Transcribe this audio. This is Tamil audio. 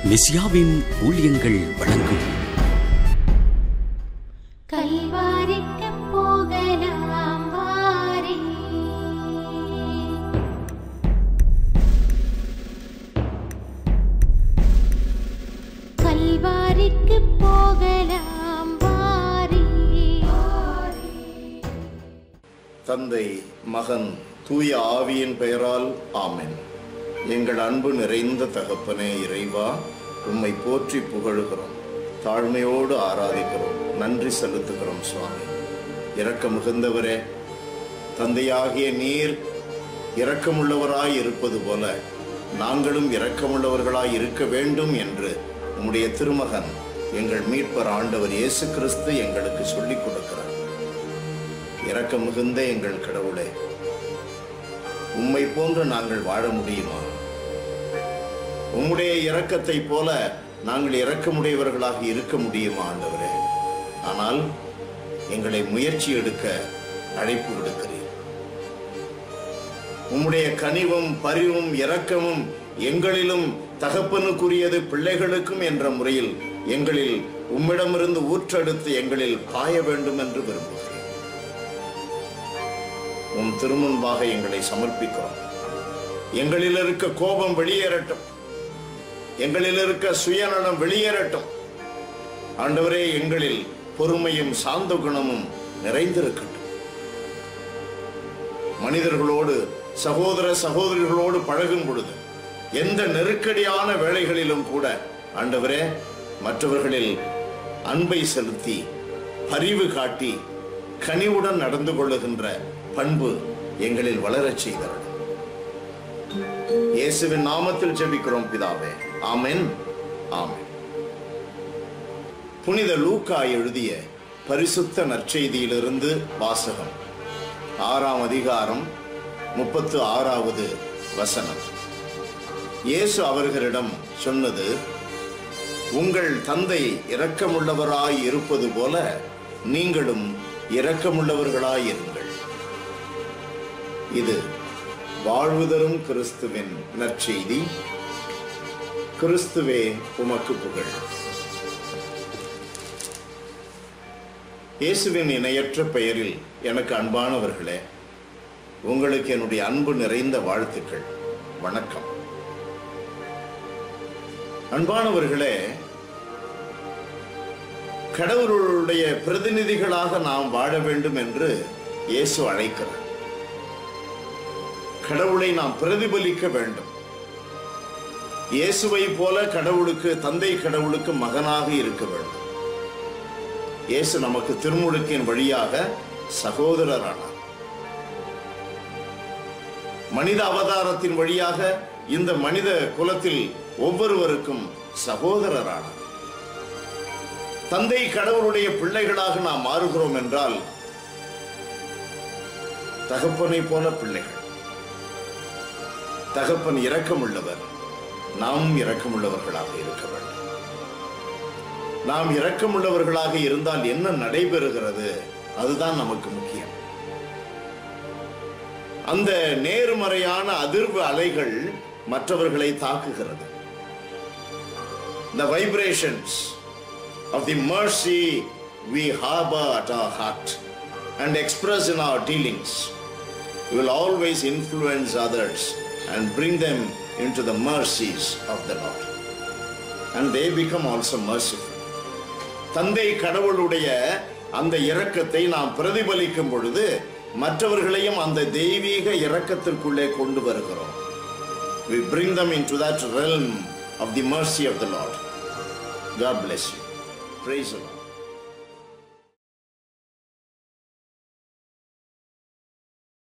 மெசியாவின் ஊழியங்கள் வழங்கும் கல்வாரிக்கு போகலாம் வாரே கல்வாரிக்கு போகலாம் வாரே தந்தை மகன் தூய ஆவியின் பெயரால் ஆமென் எங்கள் அன்பு நிறைந்த தகப்பனே இறைவா உம்மை போற்றி புகழுகிறோம் தாழ்மையோடு ஆராதிக்கிறோம் நன்றி செலுத்துகிறோம் சுவாமி இரக்க மிகுந்தவரே தந்தையாகிய நீர் இரக்கமுள்ளவராய் இருப்பது போல நாங்களும் இரக்கமுள்ளவர்களாய் இருக்க வேண்டும் என்று உம்முடைய திருமகன் எங்கள் மீட்பர் ஆண்டவர் இயேசு கிறிஸ்து எங்களுக்கு சொல்லிக் கொடுக்கிறார் இரக்கம் மிகுந்த எங்கள் கடவுளே உம்மை போன்று நாங்கள் வாழ முடியுமா உம்முடைய இரக்கத்தை போல நாங்கள் இரக்கமுடையவர்களாக இருக்க முடியுமா ஆண்டவரே ஆனால் எங்களை முயற்சி எடுக்க அழைப்பு விடுக்கிறீர் உம்முடைய கனிவும் பரிவும் இரக்கமும் எங்களிலும் தகப்பனுக்குரியது பிள்ளைகளுக்கும் என்ற முறையில் எங்களில் உம்மிடமிருந்து ஊற்றெடுத்து எங்களில் பாய வேண்டும் என்று விரும்புகிறேன் உம் திருமுன்பாக எங்களை சமர்ப்பிக்கிறோம் எங்களில் இருக்க கோபம் வெளியேறட்டும் எங்களில் இருக்க சுயநலம் வெளியேறட்டும் ஆண்டவரே எங்களில் பொறுமையும் சாந்த குணமும் நிறைந்திருக்கட்டும் மனிதர்களோடு சகோதர சகோதரிகளோடு பழகும் பொழுது எந்த நெருக்கடியான வேளைகளிலும் கூட ஆண்டவரே மற்றவர்களில் அன்பை செலுத்தி பரிவு காட்டி கனிவுடன் நடந்து கொள்ளுகின்ற பண்பு எங்களில் வளரச் செய்தரணும் இயேசுவின் நாமத்தில் ஜெபிக்கிறோம் பிதாவே ஆமென் ஆமென் புனித லூக்கா எழுதிய பரிசுத்த நற்செய்தியிலிருந்து வாசகம் ஆறாம் அதிகாரம் முப்பத்து ஆறாவது வசனம் இயேசு அவர்களிடம் சொன்னது உங்கள் தந்தை இரக்கமுள்ளவராய் இருப்பது போல நீங்களும் இரக்கமுள்ளவர்களாய் இருங்கள் இது வாழ்வு தரும் கிறிஸ்துவின் நற்செய்தி கிறிஸ்துவே உமக்கு புகழ் இயேசுவின் இணையற்ற பெயரில் எனக்கு அன்பானவர்களே உங்களுக்கு என்னுடைய அன்பு நிறைந்த வாழ்த்துக்கள் வணக்கம் அன்பானவர்களே கடவுளுடைய பிரதிநிதிகளாக நாம் வாழ வேண்டும் என்று இயேசு அழைக்கிறார் கடவுளை நாம் பிரதிபலிக்க வேண்டும் இயேசுவை போல கடவுளுக்கு தந்தை கடவுளுக்கு மகனாக இருக்க வேண்டும் இயேசு நமக்கு திருமுழுக்கின் வழியாக சகோதரரானார் மனித அவதாரத்தின் வழியாக இந்த மனித குலத்தில் ஒவ்வொருவருக்கும் சகோதரரானார் தந்தை கடவுளுடைய பிள்ளைகளாக நாம் மாறுகிறோம் என்றால் தகப்பனை போல பிள்ளைகள் தகப்பன் இரக்கமுள்ளவர் நாமும் இரக்கமுள்ளவர்களாக இருக்க வேண்டும் நாம் இரக்கமுள்ளவர்களாக இருந்தால் என்ன நடைபெறுகிறது அதுதான் நமக்கு முக்கியம் அந்த நேர்மறையான அதிர்வு அலைகள் மற்றவர்களை தாக்குகிறது the vibrations of the mercy we harbor at our heart and express in our dealings will always influence others and bring them into the mercies of the Lord. And they become also merciful. தந்தை கடவுளுடைய அந்த இரக்கத்தை நாம் பிரதிபலிக்கும் பொழுது மற்றவர்களையும் அந்த தெய்வீக இரக்கத்திற்குள்ளே கொண்டு வருகிறோம் we bring them into that realm of the mercy of the Lord. God bless you. Praise the Lord.